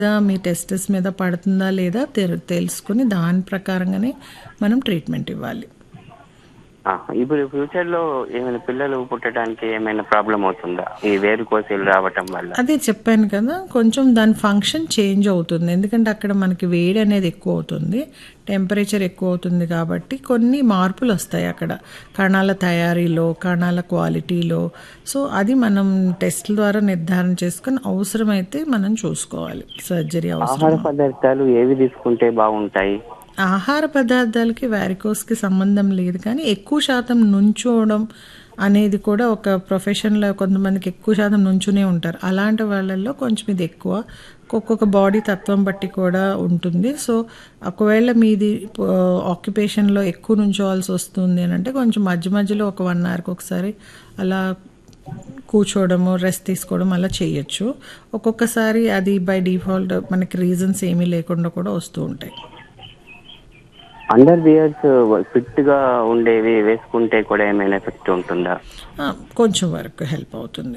మీ testes మీద పడుతుందా లేదా తెలు- తెలుసుకుని దాని ప్రకారంగానే మనం ట్రీట్మెంట్ ఇవ్వాలి ఆ, ఇప్పుడు ఫ్యూచర్ లో ఏమైనా పిల్లలు పుట్టడానికి ఏమైనా ప్రాబ్లం అవుతుందా ఈ వేరుకోసలు రావటం వల్ల అదే చెప్పాను కదా కొంచెం దాని ఫంక్షన్ చేంజ్ అవుతుంది ఎందుకంటే అక్కడ మనకి వేడి అనేది ఎక్కువ అవుతుంది టెంపరేచర్ ఎక్కువ అవుతుంది కాబట్టి కొన్ని మార్పులు వస్తాయి అక్కడ కణాల తయారీలో కణాల క్వాలిటీలో సో అది మనం టెస్ట్ల ద్వారా నిర్ధారణ చేసుకొని అవసరమైతే మనం చూసుకోవాలి సర్జరీ అవసరం ఆహార పదార్థాలు ఏవి తీసుకుంటే బాగుంటాయి ఆహార పదార్థాలకి వ్యారికోస్కి సంబంధం లేదు కానీ ఎక్కువ శాతం నుంచోవడం అనేది కూడా ఒక ప్రొఫెషన్లో కొంతమందికి ఎక్కువ శాతం నుంచునే ఉంటారు అలాంటి వాళ్ళల్లో కొంచెం ఇది ఎక్కువ ఒక్కొక్క బాడీ తత్వం బట్టి కూడా ఉంటుంది సో ఒకవేళ మీది ఆక్యుపేషన్లో ఎక్కువ నుంచోవాల్సి వస్తుంది అని అంటే కొంచెం మధ్య మధ్యలో ఒక వన్ అవర్కి ఒకసారి అలా కూర్చోవడము రెస్ట్ తీసుకోవడం అలా చేయొచ్చు ఒక్కొక్కసారి అది బై డిఫాల్ట్ మనకి రీజన్స్ ఏమీ లేకుండా కూడా వస్తూ ఉంటాయి అండర్ వియర్స్ ఫిట్ గా ఉండేవి వేసుకుంటే కూడా ఏమైనా ఎఫెక్ట్ ఉంటుందా ఆ, కొంచెం వరకు హెల్ప్ అవుతుంది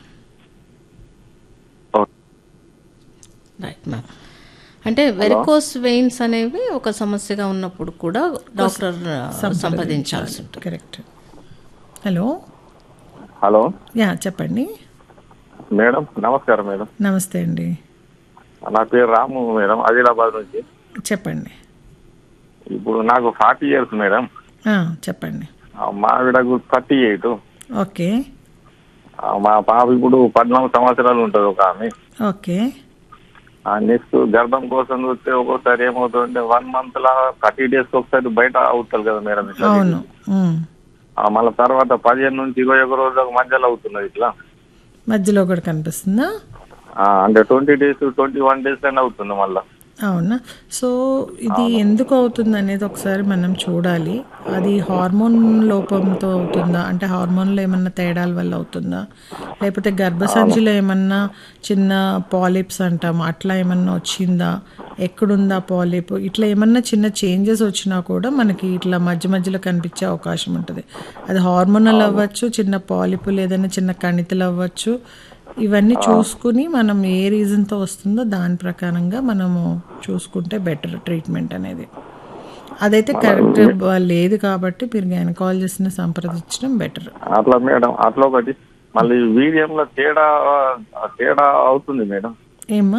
రైట్ మ్యామ్ అంటే వెరికోస్ వెయిన్స్ అనేవి ఒక సమస్యగా ఉన్నప్పుడు కూడా డాక్టర్ సంప్రదించాల్సి ఉంటుంది కరెక్ట్ హలో హలో యా చెప్పండి మేడం నమస్కారం మేడం నమస్తే అండి నా పేరు రాము మేడం ఆదిలాబాద్ నుంచి చెప్పండి ఇప్పుడు నాకు ఫార్టీ ఇయర్స్ మేడం ఆ, చెప్పండి ఆ, మా ఆవిడకు థర్టీ ఎయిట్ ఓకే మా పాప ఇప్పుడు పద్నాలుగు సంవత్సరాలు ఉంటుంది ఒక ఆమె ఓకే నెక్స్ట్ గర్భం కోసం చూస్తే ఒక్కోసారి ఏమవుతుందంటే వన్ మంత్ లా థర్టీ డేస్ ఒకసారి బయట అవుతుంది కదా మేడం ఇట్లా అవును ఉమ్. ఆ, మళ్ళీ తర్వాత పదిహేను నుంచి ఇరవై ఒక రోజులకు మధ్యలో అవుతున్నది ఇట్లా మధ్యలో కూడా కనిపిస్తుందా ఆ, అంటే twenty days twenty one days అని అవుతుంది మళ్ళీ అవునా సో ఇది ఎందుకు అవుతుంది అనేది ఒకసారి మనం చూడాలి అది హార్మోన్ లోపంతో అవుతుందా అంటే హార్మోన్లో ఏమన్నా తేడాల వల్ల అవుతుందా లేకపోతే గర్భసంచిలో ఏమన్నా చిన్న పాలిప్స్ అంటాం అట్లా ఏమన్నా వచ్చిందా ఎక్కడుందా పాలిప్ ఇట్లా ఏమన్నా చిన్న చేంజెస్ వచ్చినా కూడా మనకి ఇట్లా మధ్య మధ్యలో కనిపించే అవకాశం ఉంటుంది అది హార్మోనల్ అవ్వచ్చు చిన్న పాలిప్ లేదన్నా చిన్న కణితులు అవ్వచ్చు ఇవన్నీ చూసుకుని మనం ఏ రీజన్తో వస్తుందో దాని ప్రకారంగా మనము చూసుకుంటే బెటర్ ట్రీట్మెంట్ అనేది అదైతే కరెక్ట్ లేదు కాబట్టి మీరు గైనకాలజిస్ట్ని సంప్రదించడం బెటర్ అట్లా మేడం అట్లా ఒకటి మళ్ళీ వీర్యంలో తేడా తేడా అవుతుంది మేడం ఏమ్మా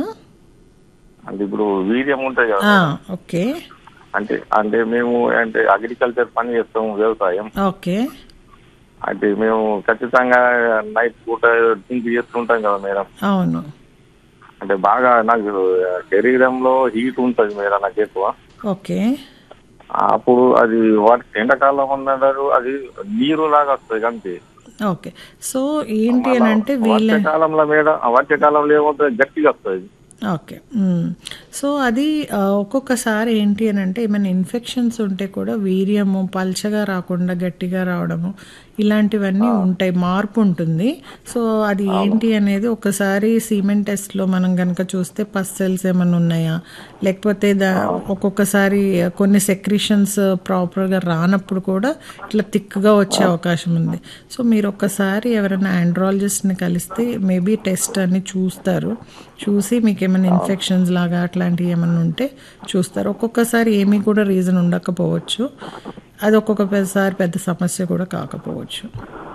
అంటే ఇప్పుడు వీర్యం ఉంటాయి కదా ఆ, ఓకే అంటే అంటే మేము అంటే అగ్రికల్చర్ పని చేస్తాము వ్యవసాయం ఓకే అంటే మేము ఖచ్చితంగా నైట్ పూట డ్రింక్ చేస్తుంటాం కదా మేడం అవును అంటే బాగా నాకు శరీరంలో హీట్ ఉంటుంది మేడం నాకు ఎక్కువ ఓకే అప్పుడు అది వాటి ఎండాకాలం అన్నారు అది నీరు లాగా వస్తుంది అంతే ఓకే సో ఏంటి అని అంటే వీళ్ళ వర్షాకాలంలో మేడం ఆ వర్షాకాలంలో ఏమవుతుంది గట్టిగా వస్తుంది ఓకే మ్మ్. సో అది ఆ, ఒక్కొక్కసారి ఏంటి అని అంటే ఏమైనా ఇన్ఫెక్షన్స్ ఉంటే కూడా వీర్యము పల్చగా రాకుండా గట్టిగా రావడము ఇలాంటివన్నీ ఉంటాయి మార్పు ఉంటుంది సో అది ఏంటి అనేది ఒకసారి సిమెంట్ టెస్ట్లో మనం కనుక చూస్తే పస్ సెల్స్ ఏమైనా ఉన్నాయా లేకపోతే దా ఒక్కొక్కసారి కొన్ని సెక్రిషన్స్ ప్రాపర్గా రానప్పుడు కూడా ఇట్లా థిక్గా వచ్చే అవకాశం ఉంది సో మీరు ఒక్కసారి ఎవరైనా ఆండ్రాలజిస్ట్ని కలిస్తే మేబీ టెస్ట్ అన్ని చూస్తారు చూసి మీకు ఏమైనా ఇన్ఫెక్షన్స్ లాగా అట్లాంటివి ఏమైనా ఉంటే చూస్తారు ఒక్కొక్కసారి ఏమీ కూడా రీజన్ ఉండకపోవచ్చు అది ఒక్కొక్కసారి పెద్ద సమస్య కూడా కాకపోవచ్చు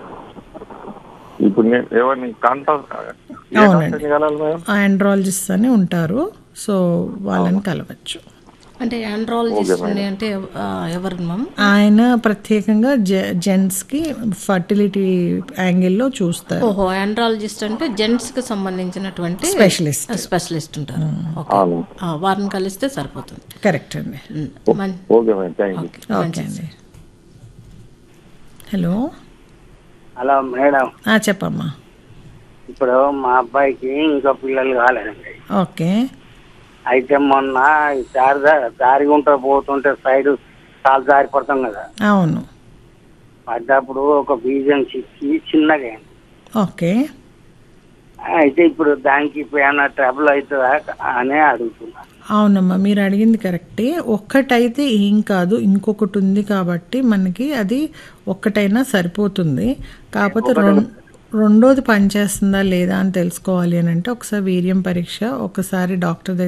ఇప్పుడు నేను ఎవరిని కాంటాక్ట్ అవునండి. కలాలి మేడం ఆండ్రాలజిస్ట్ అని ఉంటారు సో వాళ్ళని కలవచ్చు అంటే ఆండ్రాలజిస్ట్ అంటే ఆ, ఎవరు మ్యామ్ ఆయన ప్రత్యేకంగా జె జెంట్స్కి ఫర్టిలిటీ యాంగిల్లో చూస్తారు ఓహో ఆండ్రాలజిస్ట్ అంటే జెంట్స్ కి సంబంధించినటువంటి స్పెషలిస్ట్ స్పెషలిస్ట్ ఉంటారు ఓకే ఆ, వారిని కలిస్తే సరిపోతుంది కరెక్ట్ అండి ఉమ్, మం- okay madam thank you okay, okay మంచిది. అండి హలో హలో మేడం ఆ, చెప్పమ్మా ఇప్పుడు మా అబ్బాయికి ఇంకా పిల్లలు కాలేదండి ఓకే అయితే మొన్న ఈ దారి దా- దారి గుంట పోతుంటే సైడ్ చాలా దారి పడతాం కదా అవును పడ్డప్పుడు ఒక బీజం చిక్కి చిన్నగా అయింది. ఓకే అయితే ఇప్పుడు దానికి ఇప్పుడు ఏమైనా ట్రబుల్ అవుతుందా అని అడుగుతున్నా అవునమ్మా మీరు అడిగింది కరెక్టే ఒక్కటైతే ఏం కాదు ఇంకొకటి ఉంది కాబట్టి మనకి అది ఒక్కటైనా సరిపోతుంది కాకపోతే రెండు రెండోది పనిచేస్తుందా లేదా అని తెలుసుకోవాలి అని అంటే ఒకసారి వీర్యం పరీక్ష ఒకసారి డాక్టర్ దగ్గర